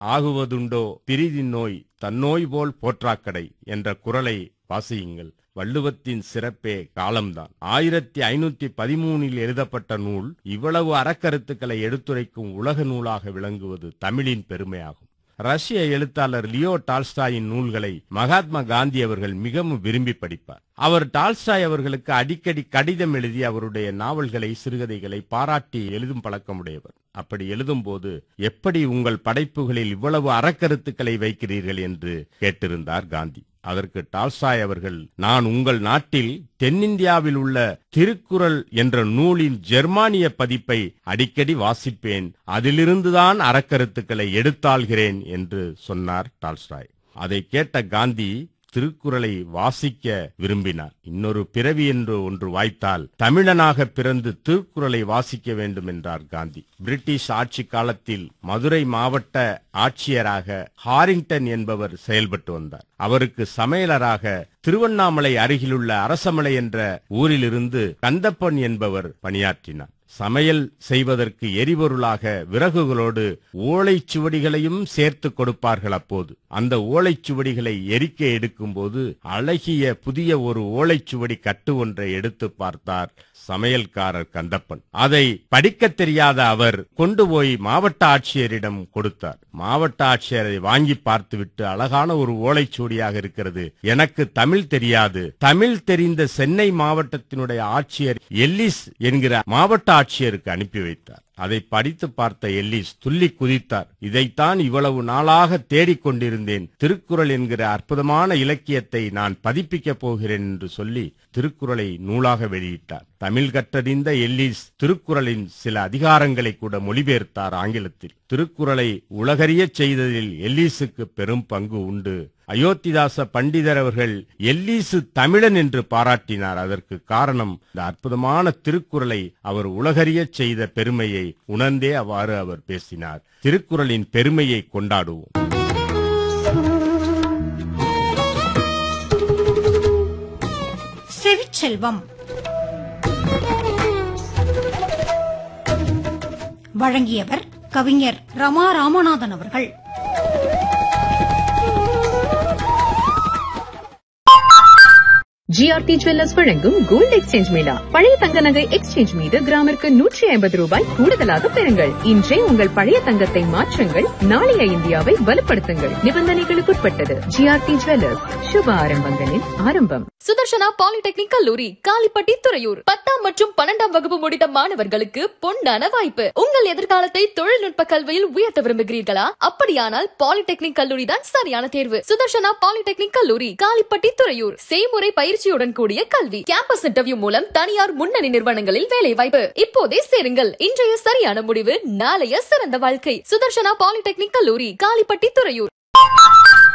ஆகுவதுண்டோ பிரிதின் நோய் தன்னோய் போல் போற்றாக்கடை என்ற குரலை வாசியுங்கள் வள்ளுவத்தின் சிறப்பே காலம்தான் ஆயிரத்தி ஐநூத்தி பதிமூனில் எழுதப்பட்ட நூல் இவ்வளவு அறக்கருத்துக்களை எடுத்துரைக்கும் உலக நூலாக விளங்குவது தமிழின் பெருமையாகும் ரஷ்ய எழுத்தாளர் லியோ டால்ஸ்டாயின் நூல்களை மகாத்மா காந்தி அவர்கள் மிகவும் விரும்பி படிப்பார் அவர் டால்ஸ்டாய் அவர்களுக்கு அடிக்கடி கடிதம் எழுதி அவருடைய நாவல்களை சிறுகதைகளை பாராட்டி எழுதும் பழக்கமுடையவர் அப்படி எழுதும்போது எப்படி உங்கள் படைப்புகளில் இவ்வளவு அறக்கருத்துக்களை வைக்கிறீர்கள் என்று கேட்டிருந்தார் காந்தி அதற்கு டால்ஸ்டாய் அவர்கள் நான் உங்கள் நாட்டில் தென்னிந்தியாவில் உள்ள திருக்குறள் என்ற நூலின் ஜெர்மானிய பதிப்பை அடிக்கடி வாசிப்பேன் அதிலிருந்துதான் அறக்கருத்துக்களை எடுத்தாள்கிறேன் என்று சொன்னார் டால்ஸ்டாய் அதை கேட்ட காந்தி திருக்குறளை வாசிக்க விரும்பினார் இன்னொரு பிறவி என்று ஒன்று வாய்த்தால் தமிழனாக பிறந்து திருக்குறளை வாசிக்க வேண்டும் என்றார் காந்தி பிரிட்டிஷ் ஆட்சி காலத்தில் மதுரை மாவட்ட ஆட்சியராக ஹாரிங்டன் என்பவர் செயல்பட்டு வந்தார் அவருக்கு சமையலராக திருவண்ணாமலை அருகிலுள்ள அரசமலை என்ற ஊரிலிருந்து கந்தப்பன் என்பவர் பணியாற்றினார் சமையல் செய்வதற்கு எரிபொருளாக விறகுகளோடு ஓலைச்சுவடிகளையும் சேர்த்து கொடுப்பார்கள் அப்போது அந்த ஓலைச்சுவடிகளை எரிக்க எடுக்கும்போது அழகிய புதிய ஒரு ஓலைச்சுவடி கட்டு ஒன்றை எடுத்து பார்த்தார் சமையல்காரர் கந்தப்பன் அதை படிக்கத் தெரியாத அவர் கொண்டு போய் மாவட்ட ஆட்சியரிடம் கொடுத்தார் மாவட்ட ஆட்சியர் அதை வாங்கி பார்த்துவிட்டு அழகான ஒரு ஓலைச்சுவடியாக இருக்கிறது எனக்கு தமிழ் தெரியாது தமிழ் தெரிந்த சென்னை மாவட்டத்தினுடைய ஆட்சியர் எல்லிஸ் என்கிற மாவட்ட ஆட்சியருக்கு அனுப்பி வைத்தார் அதை படித்து பார்த்த எல்லிஸ் துள்ளி குதித்தார் இதைத்தான் இவ்வளவு நாளாக தேடிக் கொண்டிருந்தேன் திருக்குறள் என்கிற அற்புதமான இலக்கியத்தை நான் பதிப்பிக்கப் போகிறேன் என்று சொல்லி திருக்குறளை நூலாக வெளியிட்டார் தமிழ் கற்றறிந்த எல்லிஸ் திருக்குறளின் சில அதிகாரங்களை கூட மொழிபெயர்த்தார் ஆங்கிலத்தில் திருக்குறளை உலகறியச் செய்ததில் எல்லீஸுக்கு பெரும் பங்கு உண்டு அயோத்திதாச பண்டிதர் அவர்கள் எல்லீசு தமிழன் என்று பாராட்டினார் அதற்கு காரணம் இந்த அற்புதமான திருக்குறளை அவர் உலகறியச் செய்த பெருமையை உணர்ந்தே அவ்வாறு அவர் பேசினார் திருக்குறளின் பெருமையை கொண்டாடுவோம் செவிச்செல்வம் வழங்கியவர் கவிஞர் ரமா ராமநாதன் அவர்கள் ஜிஆர்டி ஜுவல்லர்ஸ் வழங்கும் கோல்டு எக்ஸ்சேஞ்ச் மேளா பழைய தங்க நகை எக்ஸ்சேஞ்ச் மீது கிராமிற்கு நூற்றி ஐம்பது ரூபாய் கூடுதலாக பெறுங்கள் இன்றே உங்கள் பழைய தங்கத்தை மாற்றுங்கள் நாளைய இந்தியாவை வலுப்படுத்துங்கள் நிபந்தனைகளுக்குட்பட்டது ஜிஆர்டி ஜுவல்லர்ஸ் சுப ஆரம்பங்களின் ஆரம்பம் சுதர்ஷனா பாலிடெக்னிக் கல்லூரி காலிப்பட்டி துறையூர் பத்தாம் மற்றும் பன்னெண்டாம் வகுப்பு முடித்த மாணவர்களுக்கு பொன்னான வாய்ப்பு உங்கள் எதிர்காலத்தை தொழில்நுட்ப கல்வியில் உயர்த்த விரும்புகிறீர்களா அப்படியானால் பாலிடெக்னிக் கல்லூரி தான் சரியான தேர்வு சுதர்ஷனா பாலிடெக்னிக் கல்லூரி காலிப்பட்டி துறையூர் செய்முறை பயிற்சியுடன் கூடிய கல்வி கேம்பஸ் இன்டர்வியூ மூலம் தனியார் முன்னணி நிறுவனங்களில் வேலை வாய்ப்பு இப்போதே சேருங்கள் இன்றைய சரியான முடிவு நாளைய சிறந்த வாழ்க்கை சுதர்ஷனா பாலிடெக்னிக் கல்லூரி காலிப்பட்டி துறையூர்